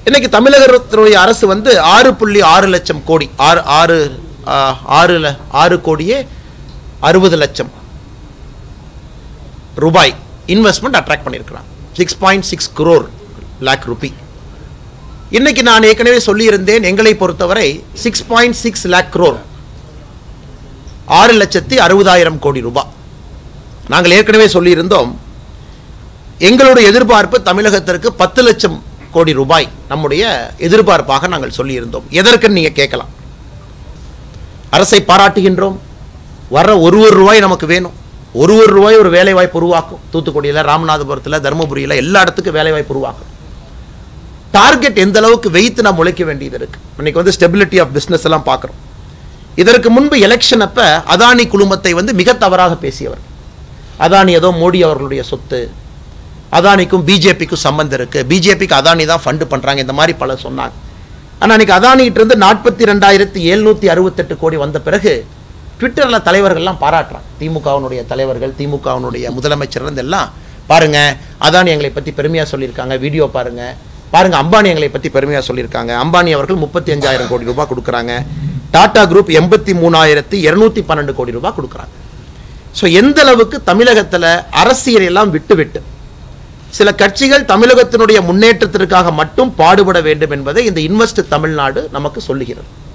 இன்னைக்கு தமிழகத்துடைய அரசு வந்து ஆறு புள்ளி ஆறு லட்சம் கோடி ஆறு ஆறு ஆ, ஆறு ல- ஆறு கோடியே அறுபது லட்சம் ரூபாய் இன்வெஸ்ட்மெண்ட் அட்ராக்ட் பண்ணியிருக்கிறான் six point six crore lakh rupee இன்னைக்கு நான் ஏற்கனவே சொல்லியிருந்தேன் எங்களை பொறுத்தவரை six point six lakh crore ஆறு லட்சத்தி அறுபதாயிரம் கோடி ரூபாய் நாங்கள் ஏற்கனவே சொல்லியிருந்தோம் எங்களுடைய எதிர்பார்ப்பு தமிழகத்திற்கு பத்து லட்சம் கோடி ரூபாய் நம்முடைய எதிர்பார்ப்பாக நாங்கள் சொல்லியிருந்தோம் எதற்குன்னு நீங்க கேட்கலாம் அரசை பாராட்டுகின்றோம் வர்ற ஒரு ஒரு ரூபாய் நமக்கு வேணும் ஒரு ஒரு ரூபாய் ஒரு வேலை வாய்ப்பு உருவாக்கும் தூத்துக்குடியில் ராமநாதபுரத்தில் தருமபுரியில் எல்லா இடத்துக்கும் வேலை வாய்ப்பு உருவாக்கும் டார்கெட் எந்த அளவுக்கு வைத்து நாம் உழைக்க வேண்டியது இருக்கு இன்னைக்கு வந்து ஸ்டெபிலிட்டி ஆஃப் பிசினஸ் எல்லாம் பார்க்குறோம் இதற்கு முன்பு எலெக்ஷன் அப்ப அதானி குழுமத்தை வந்து மிக தவறாக பேசியவர் அதானி ஏதோ மோடி அவர்களுடைய சொத்து அதானிக்கும் பிஜேபிக்கும் சம்பந்தம் இருக்கு பிஜேபிக்கு அதானி தான் ஃபண்டு பண்றாங்க இந்த மாதிரி பல சொன்னாங்க ஆனா அன்னைக்கு அதானிகிட்ட இருந்து நாற்பத்தி ரெண்டாயிரத்தி எழுநூத்தி அறுபத்தெட்டு கோடி வந்த பிறகு ட்விட்டர்ல தலைவர்கள்லாம் பாராட்டுறாங்க திமுகவினுடைய தலைவர்கள் திமுகவினுடைய முதலமைச்சர் இருந்து எல்லாம் பாருங்க அதானி எங்களை பத்தி பெருமையா சொல்லியிருக்காங்க வீடியோ பாருங்க பாருங்க அம்பானி எங்களை பத்தி பெருமையா சொல்லியிருக்காங்க அம்பானி அவர்கள் முப்பத்தி அஞ்சாயிரம் கோடி ரூபாய் கொடுக்குறாங்க டாடா குரூப் எண்பத்தி மூணாயிரத்தி இருநூத்தி பன்னெண்டு கோடி ரூபாய் கொடுக்குறாங்க ஸோ எந்த அளவுக்கு தமிழகத்துல அரசியல் எல்லாம் விட்டு விட்டு சில கட்சிகள் தமிழகத்தினுடைய முன்னேற்றத்திற்காக மட்டும் பாடுபட வேண்டும் என்பதை இந்த இன்வெஸ்ட் தமிழ்நாடு நமக்கு சொல்லுகிறது